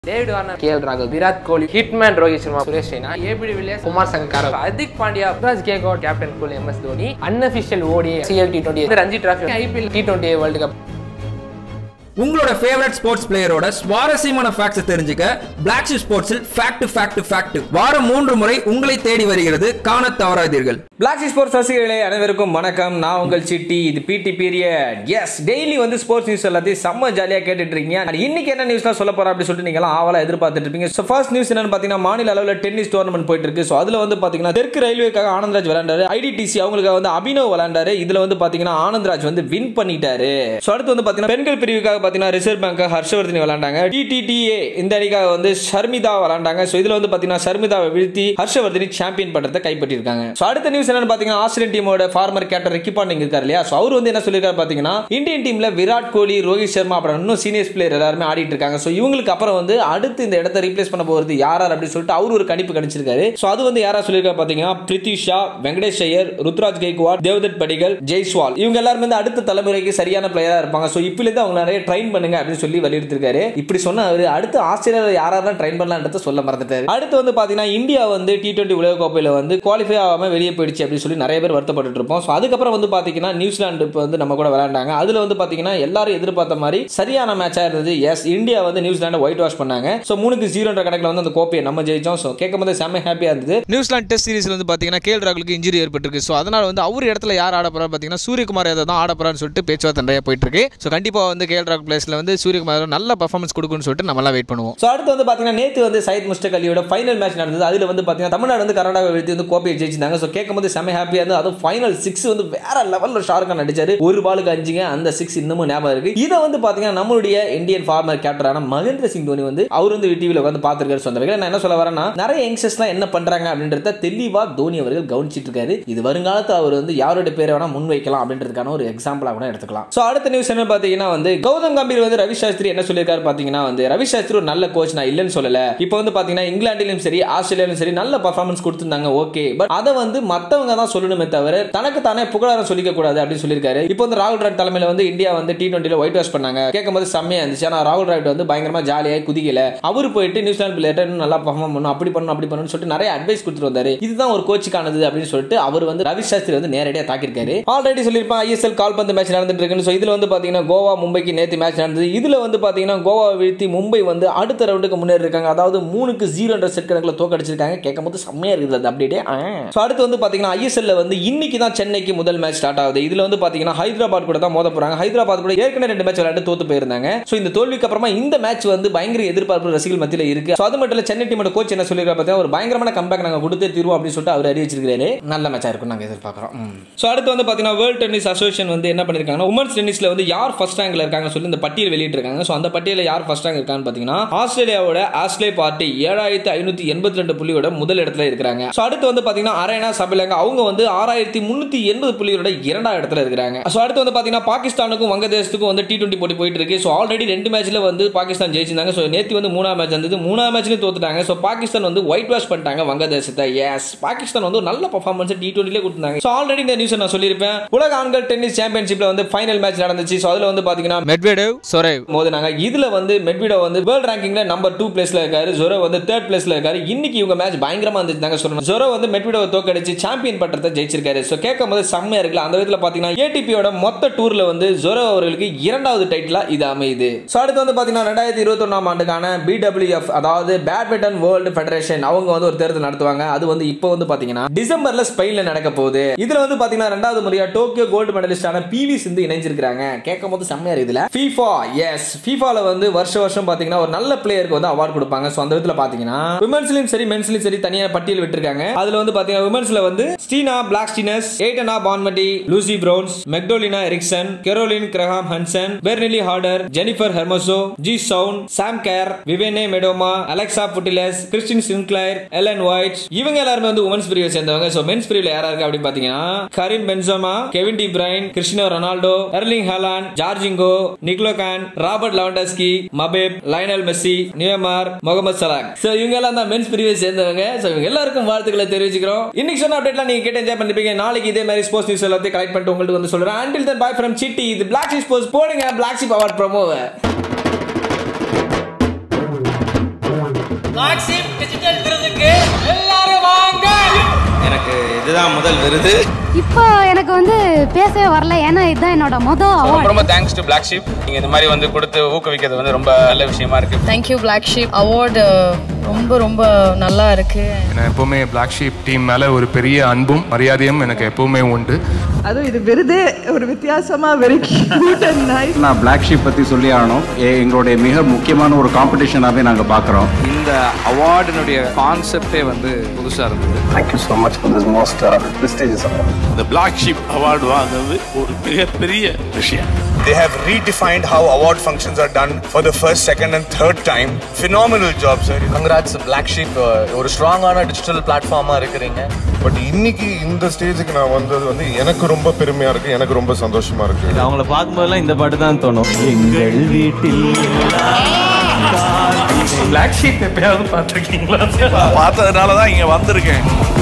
David Warner KL ராகுல் Virat Kohli hitman Rohit Sharma Suresh Raina ABD Villiers Kumar Shankar Hardik Pandya Yuvraj கேகோட் captain cool M S Dhoni unofficial ODI CL T twenty Ranji trophy IPL T twenty world cup உங்களோட favourite sports பிளேயரோட சுவாரஸ்யமான facts தெரிஞ்சுக்க black sheep ஸ்போர்ட்ஸில் fact fact fact வாரம் மூன்று முறை உங்களை தேடி வருகிறது காண தவறாதீர்கள் பிளாக் ஸ்போர்ட்ஸ் ரசிகர்களே அனைவருக்கும் வணக்கம் நான் உங்கள் சிட்டி இது பிடி பீரியட் எஸ் டெய்லி வந்து ஸ்போர்ட்ஸ் நியூஸ் எல்லாத்தையும் செம்ம ஜாலியாக கேட்டுட்டு இருக்கீங்க And இன்னைக்கு என்ன நியூஸ்லாம் சொல்ல போறோம் அப்படின்னு சொல்லிட்டு நீங்களாம் ஆவலா எதிர்பார்த்துட்டு இருப்பீங்க ஸோ ஃபர்ஸ்ட் நியூஸ் என்னன்னு பார்த்தீங்கன்னா மாநில அளவில் டென்னிஸ் டோர்னமெண்ட் போயிட்டு இருக்கு ஸோ அதில் வந்து பார்த்தீங்கன்னா தெற்கு ரயில்வேக்காக ஆனந்த்ராஜ் விளையாண்டாரு ஐடிடிசி அவங்களுக்காக வந்து அபினவ் விளையாண்டாரு இதில் வந்து பார்த்தீங்கன்னா ஆனந்த்ராஜ் வந்து வின் பண்ணிட்டாரு ஸோ அடுத்து வந்து பார்த்தீங்கன்னா பெண்கள் பிரிவுக்காக பார்த்தீங்கன்னா ரிசர்வ் பேங்க் ஹர்ஷவர்தனி விளையாண்டாங்க டிடிடிஏ இந்த அணிக்காக வந்து ஷர்மிதா விளையாண்டாங்க ஸோ இதில் வந்து பார்த்தீங்கன்னா ஷர்மிதாவை வீழ்த்தி ஹர்ஷவர்தனி சாம்பியன் பட்டத்தை கைப்பற்றிருக்காங்க ஸோ அடுத்த நியூஸ் என்னன்னு பார்த்தீங்கன்னா ஆஸ்திரேலியன் டீமோட ஃபார்மர் கேப்டன் ரிக்கி பாண்டிங் இருக்கார் இல்லையா ஸோ அவர் வந்து என்ன சொல்லியிருக்காரு பார்த்தீங்கன்னா இந்தியன் டீம்ல விராட் கோலி ரோஹித் சர்மா அப்புறம் இன்னும் சீனியர்ஸ் பிளேயர் எல்லாருமே ஆடிட்டு இருக்காங்க ஸோ இவங்களுக்கு அப்புறம் வந்து அடுத்து இந்த இடத்த ரீப்ளேஸ் பண்ண போகிறது யார் யார் அப்படின்னு சொல்லிட்டு அவர் ஒரு கணிப்பு கணிச்சிருக்காரு ஸோ அது வந்து யாரா சொல்லியிருக்காரு பார்த்தீங்கன்னா பிரித்தி ஷா வெங்கடேஷ் ஐயர் ருத்ராஜ் கெய்க்வாட் தேவதத் படிகல் ஜெய்ஸ்வால் இவங்க எல்லாருமே வந்து அடுத்த தலைமுறைக்கு சரியான பிளேயரா இருப்பாங்க ஸோ இப்பிலிருந்து அவங்க நிறைய ட்ரைன் பண்ணுங்க அப்படின்னு சொல்லி வலியுறுத்திருக்காரு இப்படி சொன்ன அவர் அடுத்து ஆஸ்திரேலியா யாரெல்லாம் ட்ரைன் பண்ணலான்றத சொல்ல மறந்துட்டாரு அடுத்து வந்து பாத்தீங்கன்னா இந்தியா வந்து டி டுவெண்ட்டி உலக கோப்பையில வந்து குவாலிஃபை ஆகாம வெளியே போயிடுச்சு அப்படின்னு சொல்லி நிறைய பேர் வருத்தப்பட்டு இருப்போம் ஸோ அதுக்கப்புறம் வந்து பாத்தீங்கன்னா நியூசிலாந்து இப்போ வந்து நம்ம கூட விளையாண்டாங்க அதுல வந்து பாத்தீங்கன்னா எல்லாரும் எதிர்பார்த்த மாதிரி சரியான மேட்சா இருந்தது எஸ் இந்தியா வந்து நியூசிலாந்து ஒயிட் வாஷ் பண்ணாங்க ஸோ மூணுக்கு ஜீரோன்ற கணக்கில் வந்து அந்த கோப்பையை நம்ம ஜெயிச்சோம் ஸோ கேட்கும் போது செம்ம ஹாப்பியா இருந்தது நியூசிலாந்து டெஸ்ட் சீரிஸ்ல வந்து பாத்தீங்கன்னா கேஎல் ராகுலுக்கு இன்ஜுரி ஏற்பட்டிருக்கு ஸோ அதனால வந்து அவர் இடத்துல யார் ஆட போறாரு பாத்தீங்கன்னா சூரியகுமார் யாதவ் தான் ஆட போறான்னு சொல்லிட்டு பேச்சுவார்த்தை நிறைய போயிட்டு இருக்கு ஸோ கண்டிப்பா வந்து கேஎல் ராகுல் பிளேஸ்ல வந்து சூரியகுமார் யாதவ் நல்ல பர்ஃபார்மன்ஸ் கொடுக்கும்னு சொல்லிட்டு நம்மளாம் வெயிட் பண்ணுவோம் ஸோ அடுத்து வந்து பாத்தீங்கன்னா நேற்று வந்து சயித் முஸ்டக் அலியோட ஃபைனல் மேட்ச் நடந்தது அதுல வந்து பாத்தீங்கன்னா தமிழ்நாடு வந்து கர்நாடகா வீழ்த்தி வந்து கோப்பையை ஜெயிச்சிருந்தாங்க ஸோ கேட்கும் போது செம்ம ஹாப்பியா இருந்து அதுவும் ஃபைனல் சிக்ஸ் வந்து வேற லெவலில் ஷாருக்கான் அடிச்சாரு ஒரு பாலுக்கு அஞ்சுங்க அந்த சிக்ஸ் இன்னமும் ஞாபகம் இருக்கு இதை வந்து பாத்தீங்கன்னா நம்மளுடைய இந்தியன் ஃபார்மர் கேப்டரான மகேந்திர சிங் தோனி வந்து அவர் வந்து டிவியில் வந்து பார்த்துருக்காரு சொந்த வகையில் நான் என்ன சொல்ல வரேன்னா நிறைய யங்ஸ்டர்ஸ்லாம் என்ன பண்றாங்க அப்படின்றத தெளிவா தோனி அவர்கள் கவனிச்சிட்டு இருக்காரு இது வருங்காலத்தில் அவர் வந்து யாரோட பேரை வேணா முன் வைக்கலாம் அப்படின்றதுக்கான ஒரு எக்ஸாம்பிளா கூட எடுத்துக்கலாம் ஸோ அடுத்த நியூஸ் என்ன பார்த்தீங்கன்னா வந்து கௌதம் கம்பீர் வந்து ரவி சாஸ்திரி என்ன சொல்லியிருக்காரு பார்த்தீங்கன்னா வந்து ரவி சாஸ்திரி ஒரு நல்ல கோச் நான் இல்லைன்னு சொல்லல இப்போ வந்து பார்த்தீங்கன்னா இங்கிலாந்துலயும் சரி ஆஸ்திரேலியாலும் சரி நல்ல பர்ஃபார்மன்ஸ் கொடுத்துருந்தாங்க ஓகே பட் அதை வந்து மற்றவங்க தான் சொல்லணுமே தவிர தனக்கு தானே புகழாரம் சொல்லிக்க கூடாது அப்படின்னு சொல்லியிருக்காரு இப்போ வந்து ராகுல் டிராவிட் தலைமையில வந்து இந்தியா வந்து டி டுவெண்ட்டில ஒயிட் வாஷ் பண்ணாங்க கேட்கும் போது செம்மையா இருந்துச்சு ஆனால் ராகுல் டிராவிட் வந்து பயங்கரமா ஜாலியாக குதிக்கல அவர் போயிட்டு நியூசிலாந்து பிளேயர்ட்ட இன்னும் நல்லா பர்ஃபார்ம் பண்ணணும் அப்படி பண்ணணும் அப்படி பண்ணணும்னு சொல்லிட்டு நிறைய அட்வைஸ் கொடுத்துட்டு வந்தாரு இதுதான் ஒரு கோச்சுக்கானது அப்படின்னு சொல்லிட்டு அவர் வந்து ரவி சாஸ்திரி வந்து நேரடியாக தாக்கியிருக்காரு ஆல்ரெடி சொல்லியிருப்பான் ஐஎஸ்எல் கால்பந்து மேட்ச் நடந்துட்டு இருக்குன்னு ஸோ இதுல வந்து பாத்தீங்கன்னா கோவா மும்பைக்கு நேற்று மேட்ச் நடந்தது இதுல வந்து பாத்தீங்கன்னா கோவா வீழ்த்தி மும்பை வந்து அடுத்த ரவுண்டுக்கு முன்னேறி இருக்காங்க அதாவது மூணுக்கு ஜீரோன்ற செட் கணக்கில் தோக்கடிச்சிருக்காங்க கேட்கும் போது செம்மையா இருக்குது அந்த அப்டேட்டே ஸோ அடுத்து வந்து பாத்தீங்கன்னா ஐஎஸ்எல்ல வந்து இன்னைக்கு தான் சென்னைக்கு முதல் மேட்ச் ஸ்டார்ட் ஆகுது இதுல வந்து பாத்தீங்கன்னா ஹைதராபாத் கூட தான் மோத போறாங்க ஹைதராபாத் கூட ஏற்கனவே ரெண்டு மேட்ச் விளையாண்டு தோத்து போயிருந்தாங்க ஸோ இந்த தோல்விக்கு அப்புறமா இந்த மேட்ச் வந்து பயங்கர எதிர்பார்ப்பு ரசிகர்கள் மத்தியில் இருக்கு ஸோ அது மட்டும் இல்ல சென்னை டீமோட கோச் என்ன சொல்லியிருக்காரு பார்த்தீங்கன்னா ஒரு பயங்கரமான கம்பேக் நாங்கள் கொடுத்தே தீர்வோம் அப்படின்னு சொல்லிட்டு அவர் அறிவிச்சிருக்காரு நல்ல மேட்சா இருக்கும் நாங்கள் எதிர்பார்க்குறோம் ஸோ அடுத்து வந்து பாத்தீங்கன்னா வேர்ல்ட் டென்னிஸ் அசோசியேஷன் வந்து என்ன பண்ணிருக்காங்கன்னா உமன்ஸ் டென்னிஸ்ல வந்து யார் ஃபர்ஸ்ட் ரேங்க்ல இருக்காங்க சொல்லி இந்த பட்டியல் வெளியிட்டிருக்காங்க ஸோ அந்த பட்டியலில் யார் ஃபர்ஸ்ட் ரேங்க் இருக்கான்னு பாத்தீங்கன்னா ஆஸ்திரேலியாவோட ஆஸ்லே பார்ட்டி ஏழாயிரத்தி ஐநூத்தி எண்பத்தி ரெண்டு புள்ளியோட முதல் இடத்துல இருக்கிறாங்க ஸோ அடுத்து வந்து பாத்தீங்கன்னா அரேனா சபிலங்க அவங்க வந்து ஆறாயிரத்தி முன்னூத்தி எண்பது புள்ளியோட இரண்டாவது இடத்துல இருக்கிறாங்க ஸோ அடுத்து வந்து பாத்தீங்கன்னா பாகிஸ்தானுக்கும் வங்கதேசத்துக்கும் வந்து டி டுவெண்ட்டி போட்டி போயிட்டு இருக்கு ஸோ ஆல்ரெடி ரெண்டு மேட்ச்ல வந்து பாகிஸ்தான் ஜெயிச்சிருந்தாங்க ஸோ நேற்று வந்து மூணாம் மேட்ச் இருந்தது மூணாம் மேட்ச்லயும் தோத்துட்டாங்க ஸோ பாகிஸ்தான் வந்து ஒயிட் வாஷ் பண்ணிட்டாங்க வங்கதேசத்தை எஸ் பாகிஸ்தான் வந்து ஒரு நல்ல பர்ஃபார்மன்ஸ் டி டுவெண்ட்டிலே கொடுத்தாங்க ஸோ ஆல்ரெடி இந்த நியூஸ் நான் சொல்லியிருப்பேன் உலக ஆண்கள் டென்னிஸ் சாம்பியன்ஷிப்ல வந்து ஃபைனல் மேட்ச் நடந்துச்சு ஸோ அதுல வந்து பாத்தீங்கன்னா மெட்வேடேவ் சொரேவ் மோதினாங்க இதுல வந்து மெட்வேடேவ் வந்து வேர்ல்ட் ரேங்கிங்ல நம்பர் டூ பிளேஸ்ல இருக்காரு ஜொரோ வந்து தேர்ட் பிளேஸ்ல இருக்காரு இன்னைக்கு இவங்க மேட்ச் பயங்கரமா இருந்துச்சு சொல்லணும் ஜொரோ வந்து மெட்வேடேவ் தோக்கடிச்சு சாம்பியன் பட்டத்தை ஜெயிச்சிருக்காரு ஸோ கேட்கும் போது செம்மையா இருக்குல்ல அந்த விதத்துல பாத்தீங்கன்னா ஏடிபியோட மொத்த டூர்ல வந்து ஜொரோ அவர்களுக்கு இரண்டாவது டைட்டிலா இது அமையுது ஸோ அடுத்து வந்து பாத்தீங்கன்னா ரெண்டாயிரத்தி இருபத்தி ஒன்னாம் ஆண்டுக்கான பிடபிள்யூஎஃப் அதாவது பேட்மிண்டன் வேர்ல்டு ஃபெடரேஷன் அவங்க வந்து ஒரு தேர்தல் நடத்துவாங்க அது வந்து இப்போ வந்து பாத்தீங்கன்னா டிசம்பர்ல ஸ்பெயின்ல நடக்க போகுது இதுல வந்து பாத்தீங்கன்னா ரெண்டாவது முறையா டோக்கியோ கோல்டு மெடலிஸ்டான பிவி சிந்து இணைஞ்சிருக்காங்க கேட்கும் போது செம்மையா இருக்குதுல ஃபீஃபா எஸ் ஃபீஃபால வந்து வருஷ வருஷம் பாத்தீங்கன்னா ஒரு நல்ல பிளேயருக்கு வந்து அவார்ட் கொடுப்பாங்க ஸோ அந்த விதத்துல பாத்தீங்கன்னா விமன்ஸ்லயும் சரி மென்ஸ்லயும் சரி தனியாக பட்டியல் விட்டுருக்காங்க அதுல வந்து பாத்தீங்கன்னா விமன்ஸ்ல வந்து Stina Blackstenius Aitana Bonmati Lucy Bronze Magdalena Eriksson Caroline Graham Hansen Pernille Harder Jennifer Hermoso Ji Soyun Sam Kerr Vivianne Miedema Alexia Putellas Christine Sinclair Ellen White இவங்க எல்லாருமே வந்து உமன்ஸ் பிரிவை சேர்ந்தவங்க ஸோ மென்ஸ் பிரிவில் யாரா இருக்கு அப்படின்னு பாத்தீங்கன்னா Karim Benzema Kevin De Bruyne Cristiano Ronaldo Erling Haaland Jorginho Ngolo Kante Robert Lewandowski Mbappe Lionel Messi Neymar Mohamed Salah so இவங்க எல்லாம் தான் மென்ஸ் பிரிவை சேர்ந்தவங்க ஸோ இவங்க எல்லாருக்கும் வாழ்த்துக்களை தெரிவிச்சுக்கிறோம் இன்னைக்கு சொன்ன அப்டேட்லாம் நீங்க கேட்டு என்ஜாய் பண்ணிருப்பீங்க நாளைக்கு இதே மாதிரி ஸ்போர்ட்ஸ் நியூஸ் எல்லாத்தையும் கலெக்ட் பண்ணிட்டு உங்களுக்கு வந்து சொல்றேன் until then bye from city இது பிளாக் ஸ்போர்ட்ஸ் போடுங்க பிளாக் ஷிப் அவார்ட் ப்ரோமோவை எனக்கு இதுதான் முதல் விருது இப்போ எனக்கு வந்து பேசவே வரல ஏன்னா இதுதான் என்னோட மொதல் ரொம்ப அவார்ட் ரொம்ப தேங்க்ஸ் டு பிளாக் ஷீப் நீங்க இந்த மாதிரி வந்து கொடுத்து ஊக்குவிக்கிறது வந்து ரொம்ப நல்ல விஷயமா இருக்கு தேங்க்யூ பிளாக் ஷீப் அவார்டு ரொம்ப ரொம்ப நல்லா இருக்கு நான் எப்போவுமே பிளாக் ஷீப் டீம் மேலே ஒரு பெரிய அன்பும் மரியாதையும் எனக்கு எப்பவுமே உண்டு அதுவும் இது விருதே ஒரு வித்தியாசமா வெரி கியூட் அண்ட் நைஸ் நான் பிளாக் ஷீப் பற்றி சொல்லி ஆகணும் எ- எங்களுடைய மிக முக்கியமான ஒரு காம்படிஷனாகவே நாங்கள் பார்க்குறோம் இந்த அவார்டினுடைய கான்செப்டே வந்து புதுசா இருந்தது thank you so much for this most prestigious இந்த பிளாக் ஷீப் அவார்டு வாங்குறது ஒரு மிகப்பெரிய விஷயம் They have redefined how award functions are done for the first, second, and third time. Phenomenal job, sir. Congrats Black Sheep ஒரு ஸ்ட்ராங்கான digital பிளாட்ஃபார்மா இருக்கிறீங்க but இன்னைக்கு இந்த ஸ்டேஜுக்கு நான் வந்தது வந்து எனக்கு ரொம்ப பெருமையா இருக்கு எனக்கு ரொம்ப சந்தோஷமா இருக்கு அவங்கள பார்க்கும்போதெல்லாம் இந்த பாட்டு தான் தோணும் எங்கள் வீட்டில் பிளாக் ஷீப் எப்பயாவது பார்த்துருக்கீங்களா பார்த்ததுனால தான் இங்க வந்திருக்கேன்